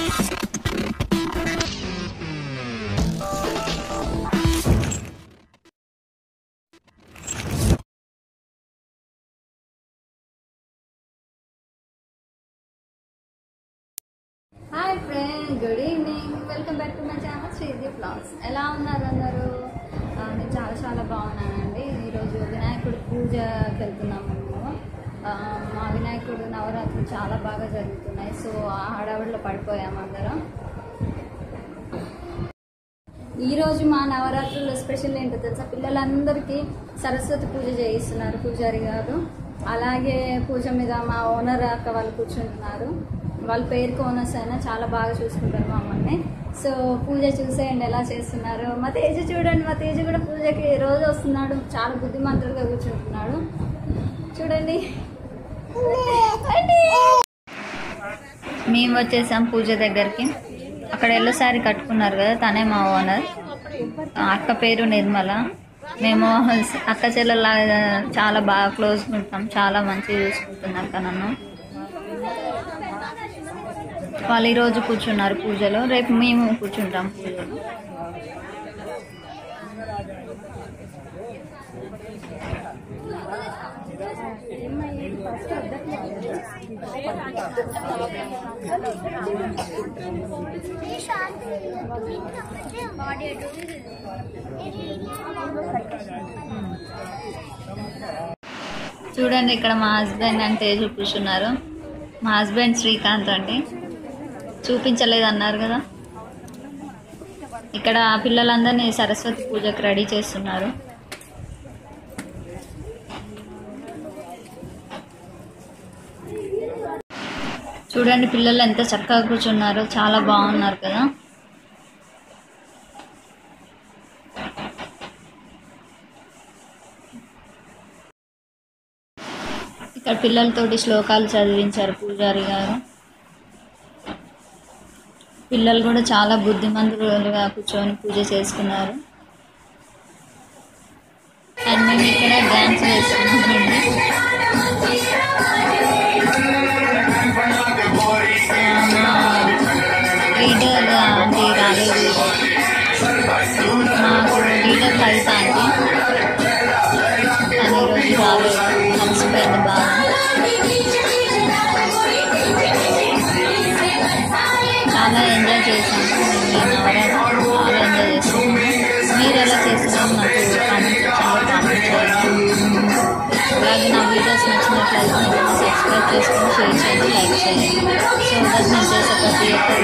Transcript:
hi friend good evening welcome back to my channel Sridi blogs ఎలా ఉన్నారు అందరూ ఆ, నేను చాలా చాలా బాగున్నానండి ఈరోజు వినాయకుడి పూజకి వెళ్తున్నాము మేము ఆ, మా వినాయకుడు నవరాత్రులు చాలా బాగా జరుగుతున్నాయి సో ఆ హడావిడిలో పడిపోయాము అందరం ఈరోజు మా నవరాత్రుల్లో స్పెషల్ ఏంటో తెలుసా పిల్లలందరికీ సరస్వతి పూజ చేయిస్తున్నారు పూజారి గారు అలాగే పూజ మీద మా ఓనర్ అక్క వాళ్ళు కూర్చుంటున్నారు వాళ్ళ పేరుకి ఓనర్స్ అయినా చాలా బాగా చూసుకుంటారు మమ్మల్ని సో పూజ చూసేయండి ఎలా చేస్తున్నారు మా తేజ చూడండి మా తేజ కూడా పూజకి రోజు వస్తున్నాడు చాలా బుద్ధిమంతుడుగా కూర్చుంటున్నాడు చూడండి మేము వచ్చేసాం పూజ దగ్గరికి అక్కడ ఎల్లో సారీ కట్టుకున్నారు కదా తనే మా ఓనర్ అక్క పేరు నిర్మల మేము అక్క చెల్లెల్లాగా చాలా బాగా క్లోజ్గా ఉంటాం చాలా మంచిగా చూసుకుంటుంది అక్క నన్ను వాళ్ళు ఈరోజు కూర్చున్నారు పూజలో రేపు మేము కూర్చుంటాం పూజలో చూడండి ఇక్కడ మా హస్బెండ్ అంటే చూపిస్తున్నారు మా హస్బెండ్ శ్రీకాంత్ అండి చూపించలేదు అన్నారు కదా ఇక్కడ పిల్లలందరినీ సరస్వతి పూజకు రెడీ చేస్తున్నారు చూడండి పిల్లలు ఎంత చక్కగా కూర్చున్నారో చాలా బాగున్నారు కదా ఇక్కడ పిల్లలతోటి శ్లోకాలు చదివించారు పూజారి గారు పిల్లలు కూడా చాలా బుద్ధిమంతులుగా కూర్చొని పూజ చేసుకున్నారు అండ్ మేము ఇక్కడ డ్యాన్స్ వేస్తున్నామండి లీడర్ ఆంటీ రాలేదు మాకు లీడర్ లైట్ ఆంటీ తను ఈరోజు రాలేదు కలిసిపోయింది బాగా చాలా ఎంజాయ్ చేశాము ఈ నవరాత్రి చాలా ఎంజాయ్ చేస్తున్నాము మీరు ఎలా చేస్తున్నారో నాకు కామెంట్ సెక్షన్లో కామెంట్ చేయండి అలాగే నా వీడియోస్ నచ్చినట్లయితే మీరు సబ్స్క్రైబ్ చేసుకొని షేర్ చేయండి లైక్ చేయండి సో దట్ నేను చేసే ప్రతి ఒక్క